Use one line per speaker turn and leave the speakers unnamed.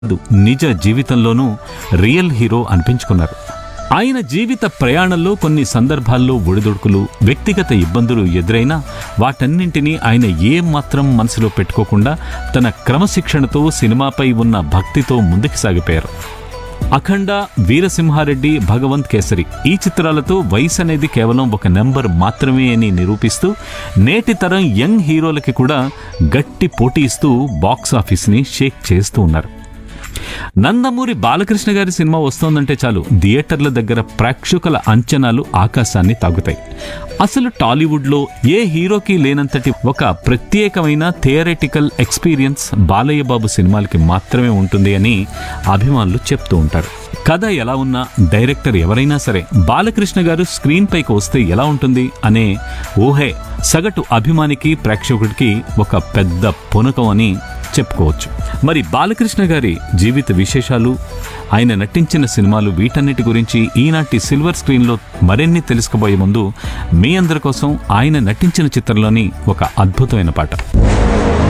కాదు, నిజ జీవితంలోనూ రియల్ హీరో అనిపించుకున్నారు ఆయన జీవిత ప్రయాణంలో కొన్ని సందర్భాల్లో ఒడిదుడుకులు వ్యక్తిగత ఇబ్బందులు ఎదురైనా వాటన్నింటినీ ఆయన ఏ మాత్రం మనసులో పెట్టుకోకుండా తన క్రమశిక్షణతో సినిమాపై ఉన్న భక్తితో ముందుకు సాగిపోయారు అఖండ వీరసింహారెడ్డి భగవంత్ కేసరి ఈ చిత్రాలతో వయసు అనేది కేవలం ఒక నెంబర్ మాత్రమే అని నిరూపిస్తూ నేటి తరం యంగ్ హీరోలకి కూడా గట్టి పోటీ ఇస్తూ బాక్స్ ఆఫీస్ని షేక్ చేస్తూ ఉన్నారు నందమూరి బాలకృష్ణ గారి సినిమా వస్తోందంటే చాలు థియేటర్ల దగ్గర ప్రేక్షకుల అంచనాలు ఆకాశాన్ని తాగుతాయి అసలు టాలీవుడ్లో ఏ హీరోకి లేనంతటి ఒక ప్రత్యేకమైన థియరిటికల్ ఎక్స్పీరియన్స్ బాలయ్య బాబు సినిమాలకి మాత్రమే ఉంటుంది అని అభిమానులు చెప్తూ ఉంటారు కథ ఎలా ఉన్నా డైరెక్టర్ ఎవరైనా సరే బాలకృష్ణ గారు స్క్రీన్ పైకి వస్తే ఎలా ఉంటుంది అనే ఊహే సగటు అభిమానికి ప్రేక్షకుడికి ఒక పెద్ద పునకం అని చెప్పుకోవచ్చు మరి బాలకృష్ణ గారి జీవిత విశేషాలు ఆయన నటించిన సినిమాలు వీటన్నిటి గురించి ఈనాటి సిల్వర్ స్క్రీన్లో మరిన్ని తెలుసుకోబోయే ముందు మీ అందరి కోసం ఆయన నటించిన చిత్రంలోని ఒక అద్భుతమైన పాట